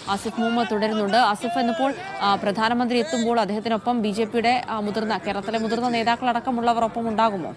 ആസിഫ് മുഹമ്മദ് തുടരുന്നുണ്ട് ആസിഫ് എന്നിപ്പോൾ ആ, പ്രധാനമന്ത്രി എത്തുമ്പോൾ അദ്ദേഹത്തിനൊപ്പം ബി ജെ പിയുടെ മുതിർന്ന കേരളത്തിലെ മുതിർന്ന നേതാക്കളടക്കമുള്ളവർ ഒപ്പം ഉണ്ടാകുമോ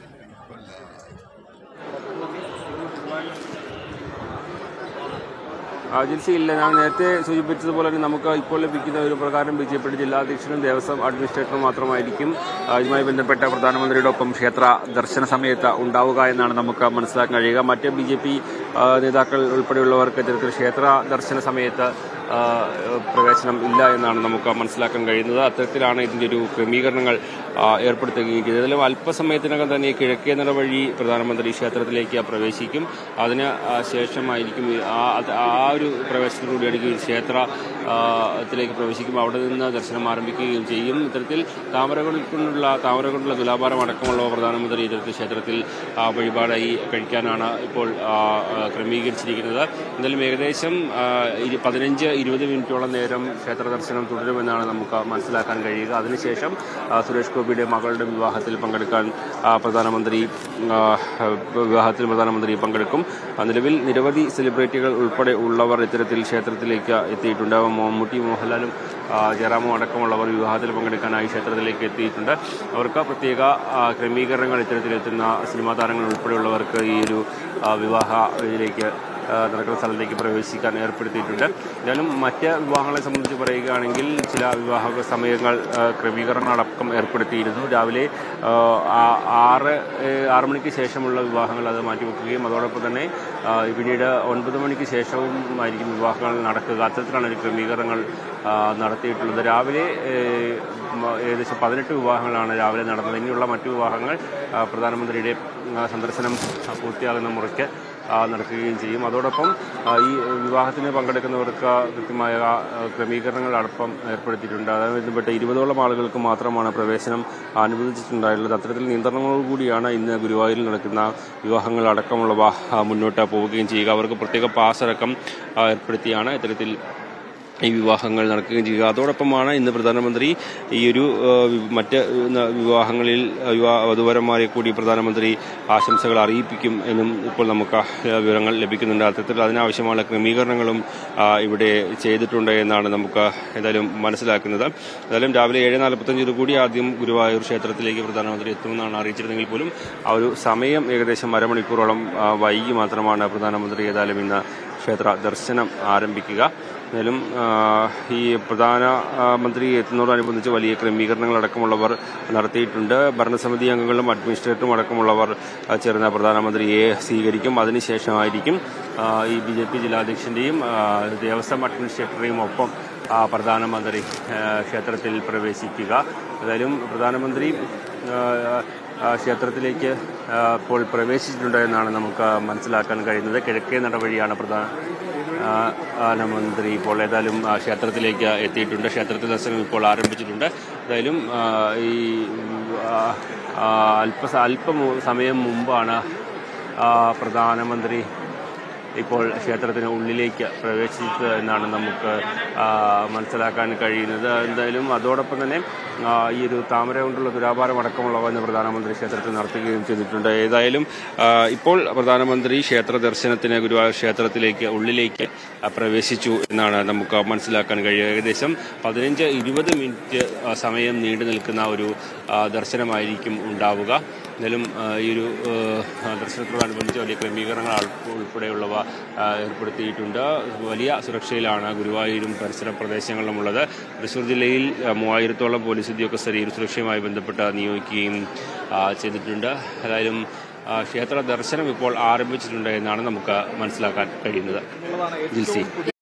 ഏജൻസി ഇല്ല ഞാൻ നേരത്തെ സൂചിപ്പിച്ചതുപോലെ തന്നെ നമുക്ക് ഇപ്പോൾ ലഭിക്കുന്ന ഒരു പ്രകാരം ബി ജെ പിയുടെ ജില്ലാധ്യക്ഷനും ദേവസ്വം അഡ്മിനിസ്ട്രേറ്ററും മാത്രമായിരിക്കും ആ, ഇതുമായി ബന്ധപ്പെട്ട പ്രധാനമന്ത്രിയുടെ ഒപ്പം ക്ഷേത്ര ദർശന സമയത്ത് ഉണ്ടാവുക എന്നാണ് നമുക്ക് മനസ്സിലാക്കാൻ കഴിയുക മറ്റ് ബി ജെ പി നേതാക്കൾ ഉൾപ്പെടെയുള്ളവർക്ക് ഇത്തരത്തിൽ ക്ഷേത്ര ദർശന സമയത്ത് ആ, പ്രവേശനം ഇല്ല എന്നാണ് നമുക്ക് മനസ്സിലാക്കാൻ കഴിയുന്നത് അത്തരത്തിലാണ് ഇതിൻ്റെ ഒരു ക്രമീകരണങ്ങൾ ആ, ഏർപ്പെടുത്തുകയും ചെയ്തത് ഏതായാലും അല്പസമയത്തിനകം തന്നെ ഈ കിഴക്കേ നട വഴി പ്രധാനമന്ത്രി ക്ഷേത്രത്തിലേക്ക് പ്രവേശിക്കും അതിന് ആ, ശേഷമായിരിക്കും ഈ ആ അത് ആ ഒരു പ്രവേശനത്തിലൂടെയായിരിക്കും ഈ ക്ഷേത്ര ആ, ത്തിലേക്ക് പ്രവേശിക്കും അവിടെ നിന്ന് ദർശനം ആരംഭിക്കുകയും ചെയ്യും ഇത്തരത്തിൽ താമരകളിൽ കൊണ്ടുള്ള താമര കൊണ്ടുള്ള തുലാഭാരം അടക്കമുള്ള പ്രധാനമന്ത്രി ഇത്തരത്തിൽ ക്ഷേത്രത്തിൽ ആ, വഴിപാടായി കഴിക്കാനാണ് ഇപ്പോൾ ആ, ആ, ക്രമീകരിച്ചിരിക്കുന്നത് എന്തായാലും ഏകദേശം ആ, ഇരു- പതിനഞ്ച് ഇരുപത് മിനിറ്റോളം നേരം ക്ഷേത്ര ദർശനം തുടരുമെന്നാണ് നമുക്ക് മനസ്സിലാക്കാൻ കഴിയുക അതിനുശേഷം ആ, സുരേഷ് ഗോപിയുടെ മകളുടെ വിവാഹത്തിൽ പങ്കെടുക്കാൻ ആ, പ്രധാനമന്ത്രി ആ, വിവാഹത്തിൽ പ്രധാനമന്ത്രി പങ്കെടുക്കും ആ, നിലവിൽ നിരവധി സെലിബ്രിറ്റികൾ ഉൾപ്പെടെ ഉള്ളവർ ഇത്തരത്തിൽ ക്ഷേത്രത്തിലേക്ക് എത്തിയിട്ടുണ്ട് മമ്മൂട്ടി മോഹൻലാലും ആ, ജയറാമും അടക്കമുള്ളവർ വിവാഹത്തിൽ പങ്കെടുക്കാനായി ക്ഷേത്രത്തിലേക്ക് എത്തിയിട്ടുണ്ട് അവർക്ക് പ്രത്യേക ആ, ക്രമീകരണങ്ങൾ ഇത്തരത്തിലെത്തുന്ന സിനിമാ താരങ്ങൾ ഉൾപ്പെടെയുള്ളവർക്ക് ഈ ഒരു ആ, വിവാഹ ഇതിലേക്ക് ആ, നടക്കുന്ന സ്ഥലത്തേക്ക് പ്രവേശിക്കാൻ ഏർപ്പെടുത്തിയിട്ടുണ്ട് എന്നാലും മറ്റ് വിവാഹങ്ങളെ സംബന്ധിച്ച് പറയുകയാണെങ്കിൽ ചില വിവാഹ സമയങ്ങൾ ആ, ക്രമീകരണങ്ങളടക്കം ഏർപ്പെടുത്തിയിരുന്നു രാവിലെ ആ, ആ- ആറ് ഏ, ആറ് മണിക്ക് ശേഷമുള്ള വിവാഹങ്ങൾ അത് മാറ്റിവെക്കുകയും അതോടൊപ്പം തന്നെ ആ, പിന്നീട് ഒൻപത് മണിക്ക് ശേഷവും ആയിരിക്കും വിവാഹങ്ങൾ നടക്കുക അത്തരത്തിലാണ് ഒരു ക്രമീകരണങ്ങൾ ആ, നടത്തിയിട്ടുള്ളത് രാവിലെ ഏ, മ- ഏകദേശം പതിനെട്ട് വിവാഹങ്ങളാണ് രാവിലെ നടന്നത് ഇനിയുള്ള മറ്റു വിവാഹങ്ങൾ ആ, പ്രധാനമന്ത്രിയുടെ ആ, സന്ദർശനം ആ, പൂർത്തിയാകുന്ന മുറയ്ക്ക് ആ, നടക്കുകയും ചെയ്യും അതോടൊപ്പം ആ, ഈ വിവാഹത്തിന് പങ്കെടുക്കുന്നവർക്ക് കൃത്യമായ ആ, ക്രമീകരണങ്ങൾ അടക്കം ഏർപ്പെടുത്തിയിട്ടുണ്ട് അതായത് ബന്ധപ്പെട്ട ഇരുപതോളം ആളുകൾക്ക് മാത്രമാണ് പ്രവേശനം അനുവദിച്ചിട്ടുണ്ടായിട്ടുള്ളത് അത്തരത്തിൽ നിയന്ത്രണങ്ങളോടുകൂടിയാണ് ഇന്ന് ഗുരുവായൂരിൽ നടക്കുന്ന വിവാഹങ്ങൾ അടക്കമുള്ളവ ആ, മുന്നോട്ട് പോവുകയും ചെയ്യുക അവർക്ക് പ്രത്യേക പാസ് അടക്കം ആ, ഏർപ്പെടുത്തിയാണ് ഇത്തരത്തിൽ ഈ വിവാഹങ്ങൾ നടക്കുകയും ചെയ്യുക അതോടൊപ്പമാണ് ഇന്ന് പ്രധാനമന്ത്രി ഈ ഒരു ആ, വി- മറ്റ് ന- വിവാഹങ്ങളിൽ ആ, വിവാഹ വധുവരന്മാരെ കൂടി പ്രധാനമന്ത്രി ആശംസകൾ അറിയിപ്പിക്കും എന്നും ഇപ്പോൾ നമുക്ക് ആ, വിവരങ്ങൾ ലഭിക്കുന്നുണ്ട് അത്തരത്തിൽ അതിനാവശ്യമായ ക്രമീകരണങ്ങളും ആ, ഇവിടെ ചെയ്തിട്ടുണ്ട് എന്നാണ് നമുക്ക് ഏതായാലും മനസ്സിലാക്കുന്നത് ഏതായാലും രാവിലെ ഏഴ് നാൽപ്പത്തഞ്ചിന് കൂടി ആദ്യം ഗുരുവായൂർ ക്ഷേത്രത്തിലേക്ക് പ്രധാനമന്ത്രി എത്തുമെന്നാണ് അറിയിച്ചിരുന്നെങ്കിൽ പോലും ആ ഒരു സമയം ഏകദേശം അരമണിക്കൂറോളം ആ, വൈകി മാത്രമാണ് പ്രധാനമന്ത്രി ഏതായാലും ഇന്ന് ക്ഷേത്ര ദർശനം ആരംഭിക്കുക എന്നാലും ആ, ഈ പ്രധാന ആ, മന്ത്രി എത്തുന്നതോടനുബന്ധിച്ച് വലിയ ക്രമീകരണങ്ങൾ അടക്കമുള്ളവർ നടത്തിയിട്ടുണ്ട് ഭരണസമിതി അംഗങ്ങളും അഡ്മിനിസ്ട്രേറ്ററും അടക്കമുള്ളവർ ആ, ചേർന്ന പ്രധാനമന്ത്രിയെ സ്വീകരിക്കും അതിനുശേഷമായിരിക്കും ആ, ഈ ബി ജെ പി ജില്ലാധ്യക്ഷൻ്റെയും ആ, ദേവസ്വം അഡ്മിനിസ്ട്രേറ്ററെയും ഒപ്പം ആ, പ്രധാനമന്ത്രി ആ, ക്ഷേത്രത്തിൽ പ്രവേശിക്കുക ഏതായാലും പ്രധാനമന്ത്രി ആ, ആ, ക്ഷേത്രത്തിലേക്ക് ആ, ഇപ്പോൾ പ്രവേശിച്ചിട്ടുണ്ട് എന്നാണ് നമുക്ക് മനസ്സിലാക്കാൻ കഴിയുന്നത് കിഴക്കേ നടവഴിയാണ് പ്രധാന ആ, പ്രധാനമന്ത്രി ഇപ്പോൾ ഏതായാലും ആ, ക്ഷേത്രത്തിലേക്ക് എത്തിയിട്ടുണ്ട് ക്ഷേത്രത്തിൽ ദർശനം ഇപ്പോൾ ആരംഭിച്ചിട്ടുണ്ട് ഏതായാലും ആ, ഈ ആ, ആ, അല്പ അല്പം സമയം മുമ്പാണ് ആ, പ്രധാനമന്ത്രി ഇപ്പോൾ ക്ഷേത്രത്തിന് ഉള്ളിലേക്ക് പ്രവേശിച്ചത് എന്നാണ് നമുക്ക് ആ, മനസ്സിലാക്കാൻ കഴിയുന്നത് എന്തായാലും അതോടൊപ്പം തന്നെ ആ, ഈ ഒരു താമര കൊണ്ടുള്ള ദുരാപാരം അടക്കമുള്ളവ ഇന്ന് പ്രധാനമന്ത്രി ക്ഷേത്രത്തിൽ നടത്തുകയും ചെയ്തിട്ടുണ്ട് ഏതായാലും ആ, ഇപ്പോൾ പ്രധാനമന്ത്രി ക്ഷേത്ര ദർശനത്തിന് ഗുരുവായൂർ ക്ഷേത്രത്തിലേക്ക് ഉള്ളിലേക്ക് ആ, പ്രവേശിച്ചു എന്നാണ് നമുക്ക് മനസ്സിലാക്കാൻ കഴിയുക ഏകദേശം പതിനഞ്ച് ഇരുപത് മിനിറ്റ് ആ, സമയം നീണ്ടു നിൽക്കുന്ന ഒരു ആ, ദർശനമായിരിക്കും ഉണ്ടാവുക എന്നാലും ആ, ഈ ഒരു ആ, ദർശനത്തോടനുബന്ധിച്ച് വലിയ ക്രമീകരണങ്ങൾ ആൾ- ഉൾപ്പെടെയുള്ളവ ആ, ഏർപ്പെടുത്തിയിട്ടുണ്ട് വലിയ സുരക്ഷയിലാണ് ഗുരുവായൂരും പരിസര പ്രദേശങ്ങളിലുമുള്ളത് തൃശ്ശൂർ ജില്ലയിൽ ആ, മൂവായിരത്തോളം പോലീസ് ഉദ്യോഗസ്ഥരെ ഈ ഒരു സുരക്ഷയുമായി ബന്ധപ്പെട്ട് നിയോഗിക്കുകയും ആ, ചെയ്തിട്ടുണ്ട് ഏതായാലും ആ, ക്ഷേത്ര ദർശനം ഇപ്പോൾ ആരംഭിച്ചിട്ടുണ്ട് എന്നാണ് നമുക്ക് മനസ്സിലാക്കാൻ കഴിയുന്നത് ജിൽസി